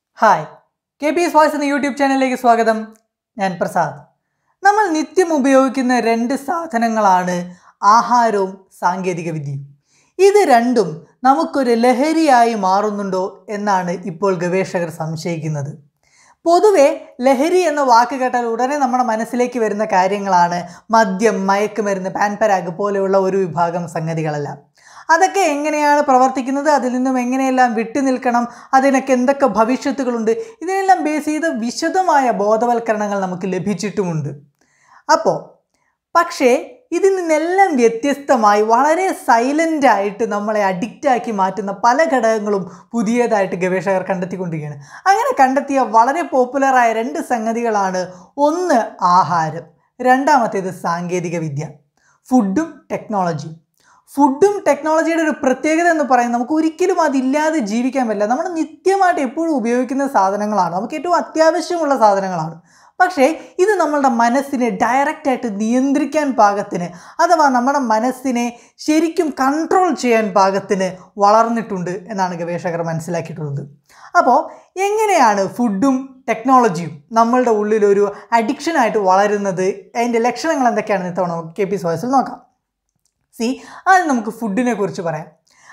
hi K P S Voice എന്ന YouTube ചാനലിലേക്ക് സ്വാഗതം ഞാൻ പ്രസാദ് നമ്മൾ നിത്യം ഉപയോഗിക്കുന്ന രണ്ട് സാധനങ്ങളാണ് ആഹാരവും സാങ്കേതിക വിദ്യയും ഇത് രണ്ടും നമുക്കൊരു ലഹരിയായി മാറുന്നുണ്ടോ എന്നാണ് ഇപ്പോൾ ഗവേഷകർ സംശയിക്കുന്നത് പൊതുവെ ലഹരി എന്ന വാക്ക് കേട്ടാൽ ഉടനെ നമ്മുടെ മനസ്സിലേക്ക് വരുന്ന കാര്യങ്ങളാണ് മദ്യം മയക്കുമരുന്ന് പാൻപരാഗ് പോലെയുള്ള ഒരു വിഭാഗം സംഗതികളെല്ലാം അതൊക്കെ എങ്ങനെയാണ് പ്രവർത്തിക്കുന്നത് അതിൽ നിന്നും എങ്ങനെയെല്ലാം വിട്ടു നിൽക്കണം അതിനൊക്കെ എന്തൊക്കെ ഭവിഷ്യത്തുകളുണ്ട് ഇതിനെല്ലാം ബേസ് ചെയ്ത് വിശദമായ ബോധവൽക്കരണങ്ങൾ നമുക്ക് ലഭിച്ചിട്ടുമുണ്ട് അപ്പോൾ പക്ഷേ ഇതിൽ നിന്നെല്ലാം വ്യത്യസ്തമായി വളരെ സൈലൻ്റ് ആയിട്ട് നമ്മളെ അഡിക്റ്റാക്കി മാറ്റുന്ന പല ഘടകങ്ങളും പുതിയതായിട്ട് ഗവേഷകർ കണ്ടെത്തിക്കൊണ്ടിരിക്കുകയാണ് അങ്ങനെ കണ്ടെത്തിയ വളരെ പോപ്പുലറായ രണ്ട് സംഗതികളാണ് ഒന്ന് ആഹാരം രണ്ടാമത്തേത് സാങ്കേതിക വിദ്യ ഫുഡും ടെക്നോളജിയും ഫുഡും ടെക്നോളജിയുടെ ഒരു പ്രത്യേകത എന്ന് പറയുന്നത് നമുക്ക് ഒരിക്കലും അതില്ലാതെ ജീവിക്കാൻ പറ്റില്ല നമ്മൾ നിത്യമായിട്ട് എപ്പോഴും ഉപയോഗിക്കുന്ന സാധനങ്ങളാണ് നമുക്ക് ഏറ്റവും അത്യാവശ്യമുള്ള സാധനങ്ങളാണ് പക്ഷേ ഇത് നമ്മളുടെ മനസ്സിനെ ഡയറക്റ്റായിട്ട് നിയന്ത്രിക്കാൻ പാകത്തിന് അഥവാ നമ്മുടെ മനസ്സിനെ ശരിക്കും കൺട്രോൾ ചെയ്യാൻ പാകത്തിന് വളർന്നിട്ടുണ്ട് എന്നാണ് ഗവേഷകർ മനസ്സിലാക്കിയിട്ടുള്ളത് അപ്പോൾ എങ്ങനെയാണ് ഫുഡും ടെക്നോളജിയും നമ്മളുടെ ഉള്ളിലൊരു അഡിക്ഷനായിട്ട് വളരുന്നത് അതിൻ്റെ ലക്ഷണങ്ങൾ എന്തൊക്കെയാണെന്ന് ഇത്തവണ നമുക്ക് കെ പി സോയസിൽ നോക്കാം സി ആദ്യം നമുക്ക് ഫുഡിനെ കുറിച്ച് പറയാം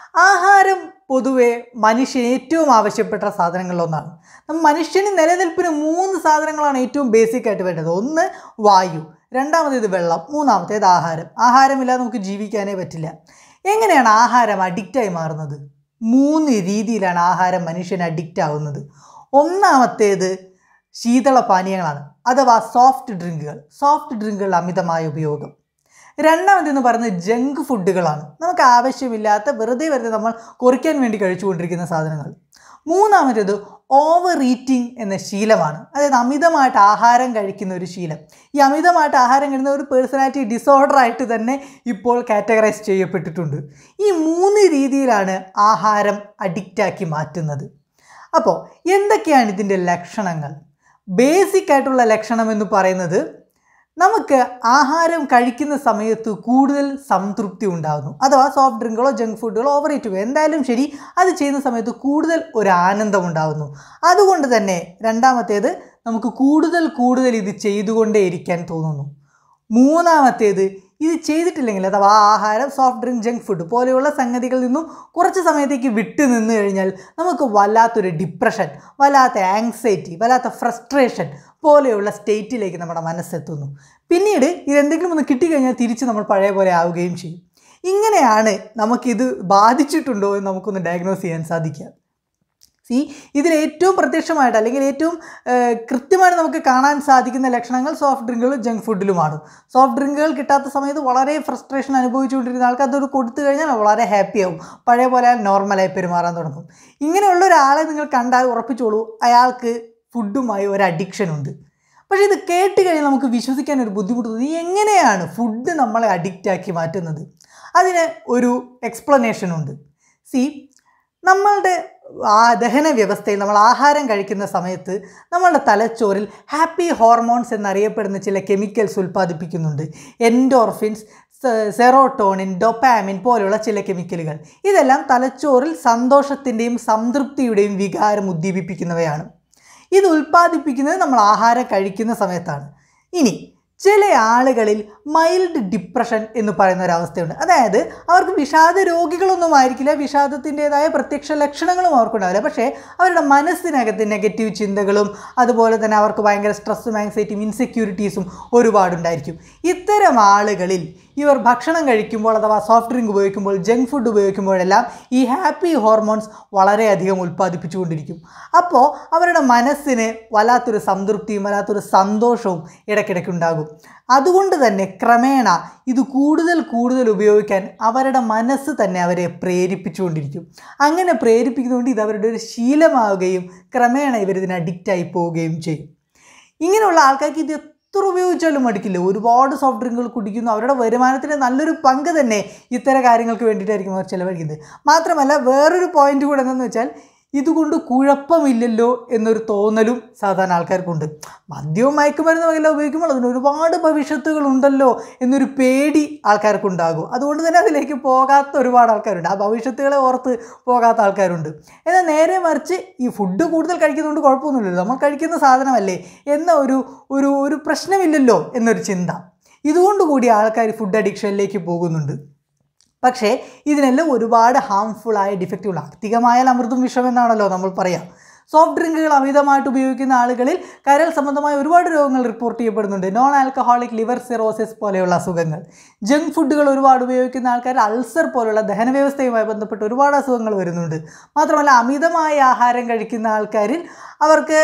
ആഹാരം പൊതുവെ മനുഷ്യന് ഏറ്റവും ആവശ്യപ്പെട്ട സാധനങ്ങളിലൊന്നാണ് നമ്മ മനുഷ്യന് നിലനിൽപ്പിന് മൂന്ന് സാധനങ്ങളാണ് ഏറ്റവും ബേസിക് ആയിട്ട് വേണ്ടത് ഒന്ന് വായു രണ്ടാമത്തേത് വെള്ളം മൂന്നാമത്തേത് ആഹാരം ആഹാരമില്ലാതെ നമുക്ക് ജീവിക്കാനേ പറ്റില്ല എങ്ങനെയാണ് ആഹാരം അഡിക്റ്റായി മാറുന്നത് മൂന്ന് രീതിയിലാണ് ആഹാരം മനുഷ്യന് അഡിക്റ്റ് ആവുന്നത് ഒന്നാമത്തേത് ശീതള പാനീയങ്ങളാണ് അഥവാ സോഫ്റ്റ് ഡ്രിങ്കുകൾ സോഫ്റ്റ് ഡ്രിങ്കുകളുടെ അമിതമായ ഉപയോഗം രണ്ടാമതെന്ന് പറയുന്നത് ജങ്ക് ഫുഡുകളാണ് നമുക്ക് ആവശ്യമില്ലാത്ത വെറുതെ വെറുതെ നമ്മൾ കുറിക്കാൻ വേണ്ടി കഴിച്ചുകൊണ്ടിരിക്കുന്ന സാധനങ്ങൾ മൂന്നാമത്തേത് ഓവർ ഈറ്റിംഗ് എന്ന ശീലമാണ് അതായത് അമിതമായിട്ട് ആഹാരം കഴിക്കുന്ന ഒരു ശീലം ഈ അമിതമായിട്ട് ആഹാരം കഴിക്കുന്ന ഒരു പേഴ്സണാലിറ്റി ഡിസോർഡർ ആയിട്ട് തന്നെ ഇപ്പോൾ കാറ്റഗറൈസ് ചെയ്യപ്പെട്ടിട്ടുണ്ട് ഈ മൂന്ന് രീതിയിലാണ് ആഹാരം അഡിക്റ്റാക്കി മാറ്റുന്നത് അപ്പോൾ എന്തൊക്കെയാണ് ഇതിൻ്റെ ലക്ഷണങ്ങൾ ബേസിക് ആയിട്ടുള്ള ലക്ഷണം എന്ന് പറയുന്നത് നമുക്ക് ആഹാരം കഴിക്കുന്ന സമയത്ത് കൂടുതൽ സംതൃപ്തി ഉണ്ടാകുന്നു അഥവാ സോഫ്റ്റ് ഡ്രിങ്കുകളോ ജങ്ക് ഫുഡുകളോ ഓവർ ഈറ്റുകളോ എന്തായാലും ശരി അത് ചെയ്യുന്ന സമയത്ത് കൂടുതൽ ഒരു ആനന്ദം ഉണ്ടാകുന്നു അതുകൊണ്ട് തന്നെ രണ്ടാമത്തേത് നമുക്ക് കൂടുതൽ കൂടുതൽ ഇത് ചെയ്തുകൊണ്ടേയിരിക്കാൻ തോന്നുന്നു മൂന്നാമത്തേത് ഇത് ചെയ്തിട്ടില്ലെങ്കിൽ അഥവാ ആഹാരം സോഫ്റ്റ് ഡ്രിങ്ക് ജങ്ക് ഫുഡ് പോലെയുള്ള സംഗതികളിൽ നിന്നും കുറച്ച് സമയത്തേക്ക് വിട്ടു നിന്ന് കഴിഞ്ഞാൽ നമുക്ക് വല്ലാത്തൊരു ഡിപ്രഷൻ വല്ലാത്ത ആങ്സൈറ്റി വല്ലാത്ത ഫ്രസ്ട്രേഷൻ പോലെയുള്ള സ്റ്റേറ്റിലേക്ക് നമ്മുടെ മനസ്സെത്തുന്നു പിന്നീട് ഇതെന്തെങ്കിലും ഒന്ന് കിട്ടിക്കഴിഞ്ഞാൽ തിരിച്ച് നമ്മൾ പഴയ പോലെ ആവുകയും ചെയ്യും ഇങ്ങനെയാണ് നമുക്കിത് ബാധിച്ചിട്ടുണ്ടോ എന്ന് നമുക്കൊന്ന് ഡയഗ്നോസ് ചെയ്യാൻ സാധിക്കുക സി ഇതിൽ ഏറ്റവും പ്രത്യക്ഷമായിട്ട് അല്ലെങ്കിൽ ഏറ്റവും ഏഹ്, കൃത്യമായിട്ട് നമുക്ക് കാണാൻ സാധിക്കുന്ന ലക്ഷണങ്ങൾ സോഫ്റ്റ് ഡ്രിങ്കുകളും ജങ്ക് ഫുഡിലുമാണ് സോഫ്റ്റ് ഡ്രിങ്കുകൾ കിട്ടാത്ത സമയത്ത് വളരെ ഫ്രസ്ട്രേഷൻ അനുഭവിച്ചുകൊണ്ടിരുന്ന ആൾക്ക് അതൊരു കൊടുത്തു കഴിഞ്ഞാൽ വളരെ ഹാപ്പി ആവും പഴയ പോലെ അയാൾ നോർമലായി പെരുമാറാൻ തുടങ്ങും ഇങ്ങനെയുള്ള ഒരാളെ നിങ്ങൾ കണ്ടാൽ ഉറപ്പിച്ചോളൂ അയാൾക്ക് ഫുഡുമായി ഒരു അഡിക്ഷൻ ഉണ്ട് പക്ഷേ ഇത് കേട്ട് കഴിഞ്ഞാൽ നമുക്ക് വിശ്വസിക്കാൻ ഒരു ബുദ്ധിമുട്ട് തോന്നി എങ്ങനെയാണ് ഫുഡ് നമ്മളെ അഡിക്റ്റാക്കി മാറ്റുന്നത് അതിന് ഒരു എക്സ്പ്ലനേഷൻ ഉണ്ട് സി നമ്മളുടെ ആ ദഹന വ്യവസ്ഥയിൽ നമ്മൾ ആഹാരം കഴിക്കുന്ന സമയത്ത് നമ്മളുടെ തലച്ചോറിൽ ഹാപ്പി ഹോർമോൺസ് എന്നറിയപ്പെടുന്ന ചില കെമിക്കൽസ് ഉൽപ്പാദിപ്പിക്കുന്നുണ്ട് എൻഡോർഫിൻസ് സെറോട്ടോണിൻ ഡൊപ്പാമിൻ പോലെയുള്ള ചില കെമിക്കലുകൾ ഇതെല്ലാം തലച്ചോറിൽ സന്തോഷത്തിൻ്റെയും സംതൃപ്തിയുടെയും വികാരം ഉദ്ദീപിപ്പിക്കുന്നവയാണ് ഇത് ഉൽപ്പാദിപ്പിക്കുന്നത് നമ്മൾ ആഹാരം കഴിക്കുന്ന സമയത്താണ് ഇനി ചില ആളുകളിൽ മൈൽഡ് ഡിപ്രഷൻ എന്ന് പറയുന്ന ഒരു അവസ്ഥയുണ്ട് അതായത് അവർക്ക് വിഷാദ രോഗികളൊന്നും ആയിരിക്കില്ല വിഷാദത്തിൻ്റെതായ പ്രത്യക്ഷ ലക്ഷണങ്ങളും അവർക്കുണ്ടാവില്ല പക്ഷേ അവരുടെ മനസ്സിനകത്ത് നെഗറ്റീവ് ചിന്തകളും അതുപോലെ തന്നെ അവർക്ക് ഭയങ്കര സ്ട്രെസ്സും ആങ്സൈറ്റിയും ഇൻസെക്യൂരിറ്റീസും ഒരുപാടുണ്ടായിരിക്കും ഇത്തരം ആളുകളിൽ ഇവർ ഭക്ഷണം കഴിക്കുമ്പോൾ അഥവാ സോഫ്റ്റ് ഡ്രിങ്ക് ഉപയോഗിക്കുമ്പോൾ ജങ്ക് ഫുഡ് ഉപയോഗിക്കുമ്പോഴെല്ലാം ഈ ഹാപ്പി ഹോർമോൺസ് വളരെയധികം ഉൽപ്പാദിപ്പിച്ചുകൊണ്ടിരിക്കും അപ്പോൾ അവരുടെ മനസ്സിന് വല്ലാത്തൊരു സംതൃപ്തിയും വല്ലാത്തൊരു സന്തോഷവും ഇടയ്ക്കിടയ്ക്ക് ഉണ്ടാകും അതുകൊണ്ട് തന്നെ ക്രമേണ ഇത് കൂടുതൽ കൂടുതൽ ഉപയോഗിക്കാൻ അവരുടെ മനസ്സ് തന്നെ അവരെ പ്രേരിപ്പിച്ചുകൊണ്ടിരിക്കും അങ്ങനെ പ്രേരിപ്പിക്കുന്നതുകൊണ്ട് ഇത് അവരുടെ ഒരു ശീലമാവുകയും ക്രമേണ ഇവരിതിന് അഡിക്റ്റായി പോവുകയും ചെയ്യും ഇങ്ങനെയുള്ള ആൾക്കാർക്ക് ഇത് എത്ര ഉപയോഗിച്ചാലും മടുക്കില്ല ഒരുപാട് സോഫ്റ്റ് ഡ്രിങ്കുകൾ കുടിക്കുന്നു അവരുടെ വരുമാനത്തിൻ്റെ നല്ലൊരു പങ്ക് തന്നെ ഇത്തരം കാര്യങ്ങൾക്ക് വേണ്ടിയിട്ടായിരിക്കും അവർ ചിലവഴിക്കുന്നത് മാത്രമല്ല വേറൊരു പോയിന്റ് കൂടെ എന്തെന്ന് വെച്ചാൽ ഇതുകൊണ്ട് കുഴപ്പമില്ലല്ലോ എന്നൊരു തോന്നലും സാധാരണ ആൾക്കാർക്കുണ്ട് മദ്യവും മയക്കുമരുന്നും എല്ലാം ഉപയോഗിക്കുമ്പോൾ അതിന് ഒരുപാട് ഭവിഷ്യത്തുകൾ ഉണ്ടല്ലോ എന്നൊരു പേടി ആൾക്കാർക്കുണ്ടാകും അതുകൊണ്ട് തന്നെ അതിലേക്ക് പോകാത്ത ഒരുപാട് ആൾക്കാരുണ്ട് ആ ഭവിഷ്യത്തുകളെ ഓർത്ത് പോകാത്ത ആൾക്കാരുണ്ട് എന്നാൽ നേരെ മറിച്ച് ഈ ഫുഡ് കൂടുതൽ കഴിക്കുന്നതുകൊണ്ട് കുഴപ്പമൊന്നുമില്ലല്ലോ നമ്മൾ കഴിക്കുന്ന സാധനമല്ലേ എന്ന ഒരു ഒരു ഒരു പ്രശ്നമില്ലല്ലോ എന്നൊരു ചിന്ത ഇതുകൊണ്ട് കൂടി ആൾക്കാർ ഫുഡ് അഡിക്ഷനിലേക്ക് പോകുന്നുണ്ട് പക്ഷേ ഇതിനെല്ലാം ഒരുപാട് ഹാംഫുള്ളായ ഡിഫക്റ്റുകൾ അധികമായാൽ അമൃതും വിഷമെന്നാണല്ലോ നമ്മൾ പറയാം സോഫ്റ്റ് ഡ്രിങ്കുകൾ അമിതമായിട്ട് ഉപയോഗിക്കുന്ന ആളുകളിൽ കരൾ സംബന്ധമായ ഒരുപാട് രോഗങ്ങൾ റിപ്പോർട്ട് ചെയ്യപ്പെടുന്നുണ്ട് നോൺ ആൽക്കഹോളിക് ലിവർ സിറോസിസ് പോലെയുള്ള അസുഖങ്ങൾ ജങ്ക് ഫുഡുകൾ ഒരുപാട് ഉപയോഗിക്കുന്ന ആൾക്കാർ അൾസർ പോലുള്ള ദഹന വ്യവസ്ഥയുമായി ബന്ധപ്പെട്ട് ഒരുപാട് അസുഖങ്ങൾ വരുന്നുണ്ട് മാത്രമല്ല അമിതമായ ആഹാരം കഴിക്കുന്ന ആൾക്കാരിൽ അവർക്ക്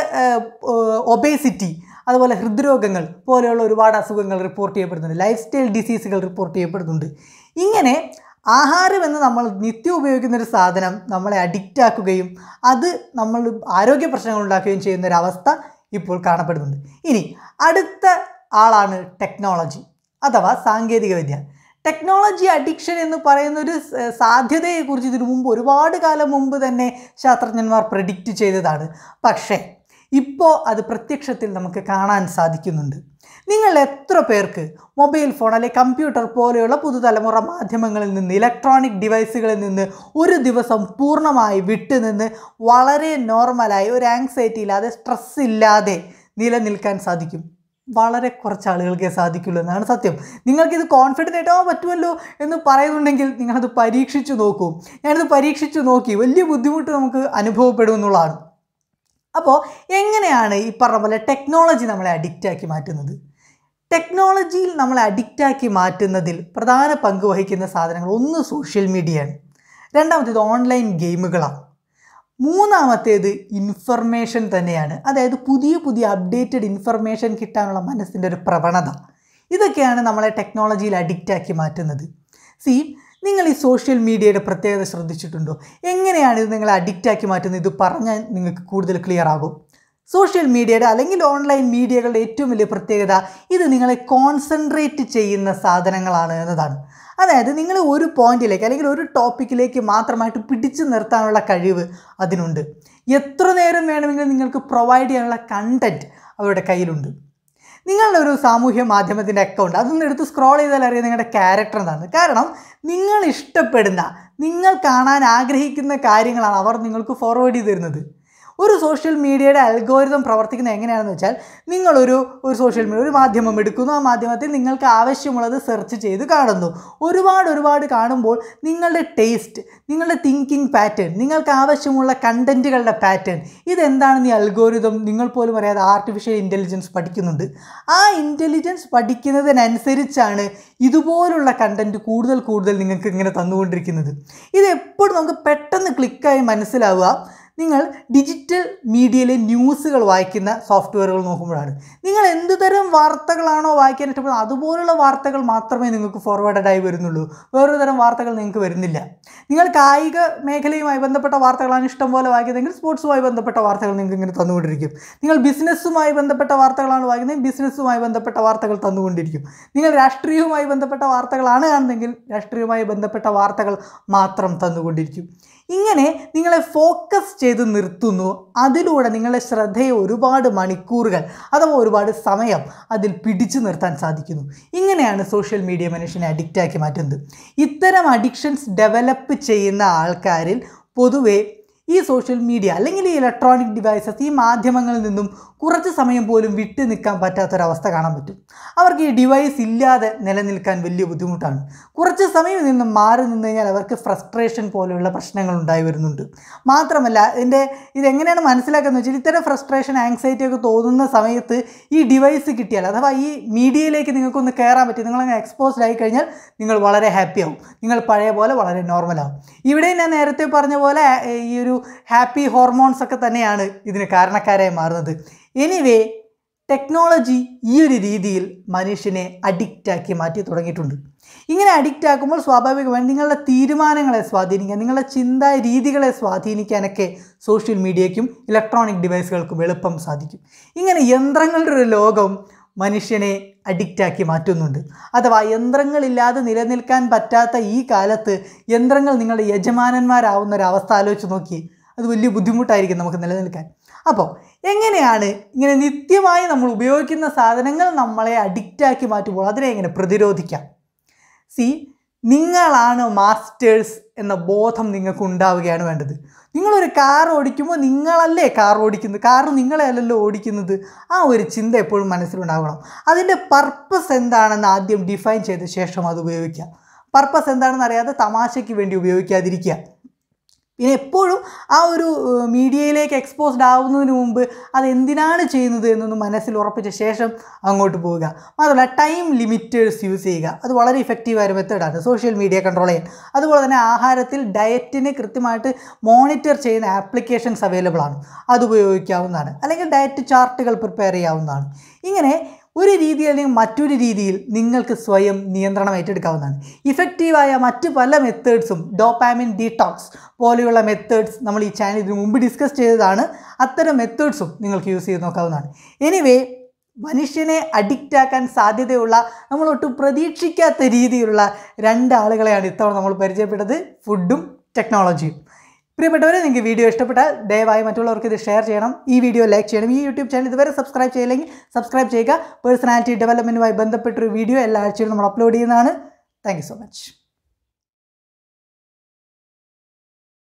ഒബേസിറ്റി അതുപോലെ ഹൃദ്രോഗങ്ങൾ പോലെയുള്ള ഒരുപാട് അസുഖങ്ങൾ റിപ്പോർട്ട് ചെയ്യപ്പെടുന്നുണ്ട് ലൈഫ് സ്റ്റൈൽ ഡിസീസുകൾ റിപ്പോർട്ട് ചെയ്യപ്പെടുന്നുണ്ട് ഇങ്ങനെ ആഹാരം എന്ന് നമ്മൾ നിത്യം ഉപയോഗിക്കുന്ന ഒരു സാധനം നമ്മളെ അഡിക്റ്റ് ആക്കുകയും അത് നമ്മൾ ആരോഗ്യ പ്രശ്നങ്ങൾ ഉണ്ടാക്കുകയും ചെയ്യുന്ന ഒരു അവസ്ഥ ഇപ്പോൾ കാണപ്പെടുന്നുണ്ട് ഇനി അടുത്ത ആളാണ് ടെക്നോളജി അഥവാ സാങ്കേതികവിദ്യ ടെക്നോളജി അഡിക്ഷൻ എന്ന് പറയുന്ന ഒരു സ- സാധ്യതയെക്കുറിച്ച് ഇതിനു മുമ്പ് ഒരുപാട് കാലം മുമ്പ് തന്നെ ശാസ്ത്രജ്ഞന്മാർ പ്രെഡിക്റ്റ് ചെയ്തതാണ് പക്ഷേ ഇപ്പോൾ അത് പ്രത്യക്ഷത്തിൽ നമുക്ക് കാണാൻ സാധിക്കുന്നുണ്ട് നിങ്ങൾ എത്ര പേർക്ക് മൊബൈൽ ഫോൺ അല്ലെങ്കിൽ കമ്പ്യൂട്ടർ പോലെയുള്ള പുതുതലമുറ മാധ്യമങ്ങളിൽ നിന്ന് ഇലക്ട്രോണിക് ഡിവൈസുകളിൽ നിന്ന് ഒരു ദിവസം പൂർണ്ണമായി വിട്ടുനിന്ന് വളരെ നോർമലായി ഒരു ആങ്സൈറ്റി ഇല്ലാതെ സ്ട്രെസ് ഇല്ലാതെ നിലനിൽക്കാൻ സാധിക്കും വളരെ കുറച്ച് ആളുകൾക്കേ സാധിക്കുള്ളൂ എന്നാണ് സത്യം നിങ്ങൾക്കിത് കോൺഫിഡൻ്റ് ആയിട്ടോ പറ്റുമല്ലോ എന്ന് പറയുന്നുണ്ടെങ്കിൽ നിങ്ങളത് പരീക്ഷിച്ചു നോക്കൂ ഞാനിത് പരീക്ഷിച്ചു നോക്കി വലിയ ബുദ്ധിമുട്ട് നമുക്ക് അനുഭവപ്പെടും എന്നുള്ളതാണ് അപ്പോൾ എങ്ങനെയാണ് ഈ പറഞ്ഞ പോലെ ടെക്നോളജി നമ്മളെ അഡിക്റ്റാക്കി മാറ്റുന്നത് ടെക്നോളജിയിൽ നമ്മളെ അഡിക്റ്റാക്കി മാറ്റുന്നതിൽ പ്രധാന പങ്ക് വഹിക്കുന്ന സാധനങ്ങൾ ഒന്ന് സോഷ്യൽ മീഡിയയാണ് രണ്ടാമത്തേത് ഓൺലൈൻ ഗെയിമുകളാണ് മൂന്നാമത്തേത് ഇൻഫർമേഷൻ തന്നെയാണ് അതായത് പുതിയ പുതിയ അപ്ഡേറ്റഡ് ഇൻഫർമേഷൻ കിട്ടാനുള്ള മനസ്സിൻ്റെ ഒരു പ്രവണത ഇതൊക്കെയാണ് നമ്മളെ ടെക്നോളജിയിൽ അഡിക്റ്റാക്കി മാറ്റുന്നത് സി നിങ്ങൾ ഈ സോഷ്യൽ മീഡിയയുടെ പ്രത്യേകത ശ്രദ്ധിച്ചിട്ടുണ്ടോ എങ്ങനെയാണ് ഇത് നിങ്ങളെ അഡിക്റ്റാക്കി മാറ്റുന്നത് ഇത് പറഞ്ഞാൽ നിങ്ങൾക്ക് കൂടുതൽ ക്ലിയർ ആകും സോഷ്യൽ മീഡിയയുടെ അല്ലെങ്കിൽ ഓൺലൈൻ മീഡിയകളുടെ ഏറ്റവും വലിയ പ്രത്യേകത ഇത് നിങ്ങളെ കോൺസെൻട്രേറ്റ് ചെയ്യുന്ന സാധനങ്ങളാണ് എന്നതാണ് അതായത് നിങ്ങൾ ഒരു പോയിന്റിലേക്ക് അല്ലെങ്കിൽ ഒരു ടോപ്പിക്കിലേക്ക് മാത്രമായിട്ട് പിടിച്ചു നിർത്താനുള്ള കഴിവ് അതിനുണ്ട് എത്ര നേരം വേണമെങ്കിലും നിങ്ങൾക്ക് പ്രൊവൈഡ് ചെയ്യാനുള്ള കണ്ടൻറ്റ് അവരുടെ കയ്യിലുണ്ട് നിങ്ങളുടെ ഒരു സാമൂഹ്യ മാധ്യമത്തിൻ്റെ അക്കൗണ്ട് അതൊന്നും എടുത്ത് സ്ക്രോൾ ചെയ്താൽ അറിയാം നിങ്ങളുടെ ക്യാരക്ടർ എന്താണ് കാരണം നിങ്ങൾ ഇഷ്ടപ്പെടുന്ന നിങ്ങൾ കാണാൻ ആഗ്രഹിക്കുന്ന കാര്യങ്ങളാണ് അവർ നിങ്ങൾക്ക് ഫോർവേഡ് ചെയ്ത് തരുന്നത് ഒരു സോഷ്യൽ മീഡിയയുടെ അൽഗോരിതം പ്രവർത്തിക്കുന്നത് എങ്ങനെയാണെന്ന് വെച്ചാൽ നിങ്ങളൊരു ഒരു സോഷ്യൽ മീഡിയ ഒരു മാധ്യമം എടുക്കുന്നു ആ മാധ്യമത്തിൽ നിങ്ങൾക്ക് ആവശ്യമുള്ളത് സെർച്ച് ചെയ്ത് കാണുന്നു ഒരുപാട് ഒരുപാട് കാണുമ്പോൾ നിങ്ങളുടെ ടേസ്റ്റ് നിങ്ങളുടെ തിങ്കിങ് പാറ്റേൺ നിങ്ങൾക്ക് ആവശ്യമുള്ള കണ്ടൻറ്റുകളുടെ പാറ്റേൺ ഇതെന്താണെന്ന് ഈ അൽഗോരിതം നിങ്ങൾ പോലും അറിയാതെ ആർട്ടിഫിഷ്യൽ ഇൻ്റലിജൻസ് പഠിക്കുന്നുണ്ട് ആ ഇൻ്റലിജൻസ് പഠിക്കുന്നതിനനുസരിച്ചാണ് ഇതുപോലുള്ള കണ്ടൻറ്റ് കൂടുതൽ കൂടുതൽ നിങ്ങൾക്ക് ഇങ്ങനെ തന്നുകൊണ്ടിരിക്കുന്നത് ഇത് എപ്പോഴും നമുക്ക് പെട്ടെന്ന് ക്ലിക്കായി മനസ്സിലാവുക നിങ്ങൾ ഡിജിറ്റൽ മീഡിയയിലെ ന്യൂസുകൾ വായിക്കുന്ന സോഫ്റ്റ്വെയറുകൾ നോക്കുമ്പോഴാണ് നിങ്ങൾ എന്ത് തരം വാർത്തകളാണോ വായിക്കാൻ ഇഷ്ടപ്പെടുന്നത് അതുപോലുള്ള വാർത്തകൾ മാത്രമേ നിങ്ങൾക്ക് ഫോർവേഡഡ് ആയി വരുന്നുള്ളൂ വേറൊരു തരം വാർത്തകൾ നിങ്ങൾക്ക് വരുന്നില്ല നിങ്ങൾ കായിക മേഖലയുമായി ബന്ധപ്പെട്ട വാർത്തകളാണ് ഇഷ്ടം പോലെ വായിക്കുന്നതെങ്കിൽ സ്പോർട്സുമായി ബന്ധപ്പെട്ട വാർത്തകൾ നിങ്ങൾക്ക് ഇങ്ങനെ തന്നുകൊണ്ടിരിക്കും നിങ്ങൾ ബിസിനസ്സുമായി ബന്ധപ്പെട്ട വാർത്തകളാണ് വായിക്കുന്നത് ബിസിനസ്സുമായി ബന്ധപ്പെട്ട വാർത്തകൾ തന്നുകൊണ്ടിരിക്കും നിങ്ങൾ രാഷ്ട്രീയവുമായി ബന്ധപ്പെട്ട വാർത്തകളാണ് കാണുന്നതെങ്കിൽ രാഷ്ട്രീയവുമായി ബന്ധപ്പെട്ട വാർത്തകൾ മാത്രം തന്നുകൊണ്ടിരിക്കും ഇങ്ങനെ നിങ്ങളെ ഫോക്കസ് ചെയ്ത് നിർത്തുന്നു അതിലൂടെ നിങ്ങളുടെ ശ്രദ്ധയെ ഒരുപാട് മണിക്കൂറുകൾ അഥവാ ഒരുപാട് സമയം അതിൽ പിടിച്ചു നിർത്താൻ സാധിക്കുന്നു ഇങ്ങനെയാണ് സോഷ്യൽ മീഡിയ മനുഷ്യനെ അഡിക്റ്റാക്കി മാറ്റുന്നത് ഇത്തരം അഡിക്ഷൻസ് ഡെവലപ്പ് ചെയ്യുന്ന ആൾക്കാരിൽ പൊതുവേ ഈ സോഷ്യൽ മീഡിയ അല്ലെങ്കിൽ ഈ ഇലക്ട്രോണിക് ഡിവൈസസ് ഈ മാധ്യമങ്ങളിൽ നിന്നും കുറച്ച് സമയം പോലും വിട്ടു നിൽക്കാൻ പറ്റാത്തൊരവസ്ഥ കാണാൻ പറ്റും അവർക്ക് ഈ ഡിവൈസ് ഇല്ലാതെ നിലനിൽക്കാൻ വലിയ ബുദ്ധിമുട്ടാണ് കുറച്ച് സമയം ഇതിൽ നിന്ന് മാറി നിന്ന് കഴിഞ്ഞാൽ അവർക്ക് ഫ്രസ്ട്രേഷൻ പോലെയുള്ള പ്രശ്നങ്ങൾ ഉണ്ടായി വരുന്നുണ്ട് മാത്രമല്ല ഇതിൻ്റെ ഇതെങ്ങനെയാണ് മനസ്സിലാക്കുന്നത് വെച്ചാൽ ഇത്തരം ഫ്രസ്ട്രേഷൻ ആങ്സൈറ്റി ഒക്കെ തോന്നുന്ന സമയത്ത് ഈ ഡിവൈസ് കിട്ടിയാൽ അഥവാ ഈ മീഡിയയിലേക്ക് നിങ്ങൾക്കൊന്ന് കയറാൻ പറ്റി നിങ്ങളങ്ങ് എക്സ്പോസ്ഡ് ആയി കഴിഞ്ഞാൽ നിങ്ങൾ വളരെ ഹാപ്പി ആവും നിങ്ങൾ പഴയ പോലെ വളരെ നോർമലാവും ഇവിടെ ഞാൻ നേരത്തെ പറഞ്ഞ പോലെ ഏർ, ഈ ഒരു ഹാപ്പി ഹോർമോൺസ് ഒക്കെ തന്നെയാണ് ഇതിന് കാരണക്കാരായി മാറുന്നത് എനിവേ ടെക്നോളജി ഈ ഒരു രീതിയിൽ മനുഷ്യനെ അഡിക്റ്റാക്കി മാറ്റി തുടങ്ങിയിട്ടുണ്ട് ഇങ്ങനെ അഡിക്റ്റ് ആക്കുമ്പോൾ സ്വാഭാവികമായും നിങ്ങളുടെ തീരുമാനങ്ങളെ സ്വാധീനിക്കാൻ നിങ്ങളുടെ ചിന്താ രീതികളെ സ്വാധീനിക്കാനൊക്കെ സോഷ്യൽ മീഡിയയ്ക്കും ഇലക്ട്രോണിക് ഡിവൈസുകൾക്കും എളുപ്പം സാധിക്കും ഇങ്ങനെ യന്ത്രങ്ങളുടെ ഒരു ലോകം മനുഷ്യനെ അഡിക്റ്റാക്കി മാറ്റുന്നുണ്ട് അഥവാ യന്ത്രങ്ങളില്ലാതെ നിലനിൽക്കാൻ പറ്റാത്ത ഈ കാലത്ത് യന്ത്രങ്ങൾ നിങ്ങളുടെ യജമാനന്മാരാവുന്ന ഒരു അവസ്ഥ ആലോചിച്ച് നോക്കി അത് വലിയ ബുദ്ധിമുട്ടായിരിക്കും നമുക്ക് നിലനിൽക്കാൻ അപ്പോൾ എങ്ങനെയാണ് ഇങ്ങനെ നിത്യമായി നമ്മൾ ഉപയോഗിക്കുന്ന സാധനങ്ങൾ നമ്മളെ അഡിക്റ്റാക്കി മാറ്റുമ്പോൾ അതിനെ എങ്ങനെ പ്രതിരോധിക്കാം സി നിങ്ങളാണ് മാസ്റ്റേഴ്സ് എന്ന ബോധം നിങ്ങൾക്ക് ഉണ്ടാവുകയാണ് വേണ്ടത് നിങ്ങളൊരു കാർ ഓടിക്കുമ്പോൾ നിങ്ങളല്ലേ കാർ ഓടിക്കുന്നത് കാർ നിങ്ങളെ അല്ലല്ലോ ഓടിക്കുന്നത് ആ ഒരു ചിന്ത എപ്പോഴും മനസ്സിലുണ്ടാവണം അതിൻ്റെ പർപ്പസ് എന്താണെന്ന് ആദ്യം ഡിഫൈൻ ചെയ്ത ശേഷം അത് ഉപയോഗിക്കുക പർപ്പസ് എന്താണെന്ന് അറിയാതെ തമാശയ്ക്ക് വേണ്ടി ഉപയോഗിക്കാതിരിക്കുക പിന്നെ എപ്പോഴും ആ ഒരു ഏഹ്, മീഡിയയിലേക്ക് എക്സ്പോസ്ഡ് ആവുന്നതിന് മുമ്പ് അത് എന്തിനാണ് ചെയ്യുന്നത് എന്നൊന്ന് മനസ്സിൽ ഉറപ്പിച്ച ശേഷം അങ്ങോട്ട് പോവുക മാത്രമല്ല ടൈം ലിമിറ്റേഴ്സ് യൂസ് ചെയ്യുക അത് വളരെ ഇഫക്റ്റീവായ ഒരു മെത്തേഡാണ് സോഷ്യൽ മീഡിയ കൺട്രോൾ ചെയ്യാൻ അതുപോലെ തന്നെ ആഹാരത്തിൽ ഡയറ്റിന് കൃത്യമായിട്ട് മോണിറ്റർ ചെയ്യുന്ന ആപ്ലിക്കേഷൻസ് അവൈലബിൾ ആണ് അത് ഉപയോഗിക്കാവുന്നതാണ് അല്ലെങ്കിൽ ഡയറ്റ് ചാർട്ടുകൾ പ്രിപ്പയർ ചെയ്യാവുന്നതാണ് ഇങ്ങനെ ഒരു രീതി അല്ലെങ്കിൽ മറ്റൊരു രീതിയിൽ നിങ്ങൾക്ക് സ്വയം നിയന്ത്രണം ഏറ്റെടുക്കാവുന്നതാണ് ഇഫക്റ്റീവായ മറ്റ് പല മെത്തേഡ്സും ഡോപ്പാമിൻ ഡീടോക്സ് പോലെയുള്ള മെത്തേഡ്സ് നമ്മൾ ഈ ചാനൽ ഇതിനു മുമ്പ് ഡിസ്കസ് ചെയ്തതാണ് അത്തരം മെത്തേഡ്സും നിങ്ങൾക്ക് യൂസ് ചെയ്ത് നോക്കാവുന്നതാണ് എനിവേ മനുഷ്യനെ അഡിക്റ്റ് ആക്കാൻ സാധ്യതയുള്ള നമ്മൾ ഒട്ടും പ്രതീക്ഷിക്കാത്ത രീതിയിലുള്ള രണ്ട് ആളുകളെയാണ് ഇത്തവണ നമ്മൾ പരിചയപ്പെട്ടത് ഫുഡും ടെക്നോളജിയും പ്രിയപ്പെട്ടവരെ നിങ്ങൾക്ക് വീഡിയോ ഇഷ്ടപ്പെട്ടാൽ ദയവായി മറ്റുള്ളവർക്ക് ഇത് ഷെയർ ചെയ്യണം ഈ വീഡിയോ ലൈക്ക് ചെയ്യണം ഈ യൂട്യൂബ് ചാനൽ ഇതുവരെ സബ്സ്ക്രൈബ് ചെയ്യില്ലെങ്കിൽ സബ്സ്ക്രൈബ് ചെയ്യുക പേഴ്സണാലിറ്റി ഡെവലപ്മെൻറ്റുമായി ബന്ധപ്പെട്ടൊരു വീഡിയോ എല്ലാ ആഴ്ചയിലും നമ്മൾ അപ്ലോഡ് ചെയ്യുന്നതാണ് താങ്ക് സോ മച്ച്